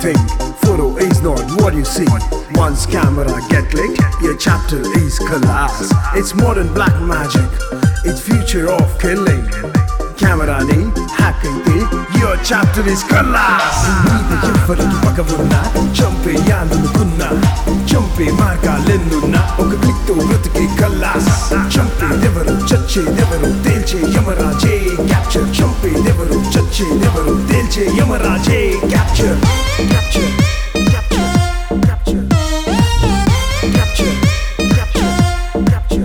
thing. Photo is not what you see. Once camera get clicked, your chapter is collapse. It's modern black magic. It's future of killing. Camera ni hacking తే your chapter is collapse. మీద ఎవరికి పగ ఉన్నా చంపేయాలనుకున్నా చంపే మార్గాలెన్నున్నా ఒక click తో బ్రతికే కల్లాస్ చంపేదెవరు చచ్చేదెవరు తేల్చే యమరాజే క్యాప్చర్ చంపేదెవరు చచ్చేదెవరు తేల్చే యమరాజే capture capture capture capture capture capture capture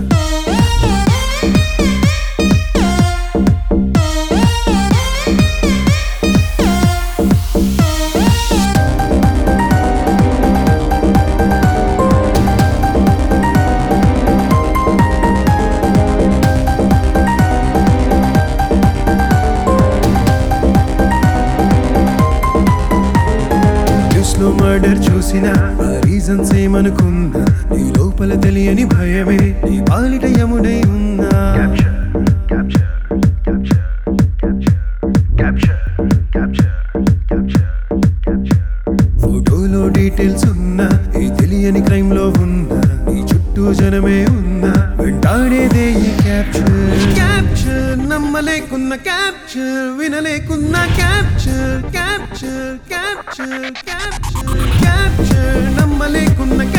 news లో మర్డర్ చూసినా ఆ రీజన్స్ ఏమనుకున్నా నీ లోపల తెలియని భయమే నీ పాలిట యముడై ఉన్నా ఫోటోలో డీటెయిల్స్ ఉన్నా ఈ తెలియని క్రైమ్ లో ఉన్నా నీ చుట్టూ జనమే ఉన్నా వెంటాడేదే ఈ క్యాప్చర్ క్యాప్చర్ నమ్మలేకున్న క్యాప్చర్ వినలేకున్న capture capture capture capture capture నమ్మలేకున్న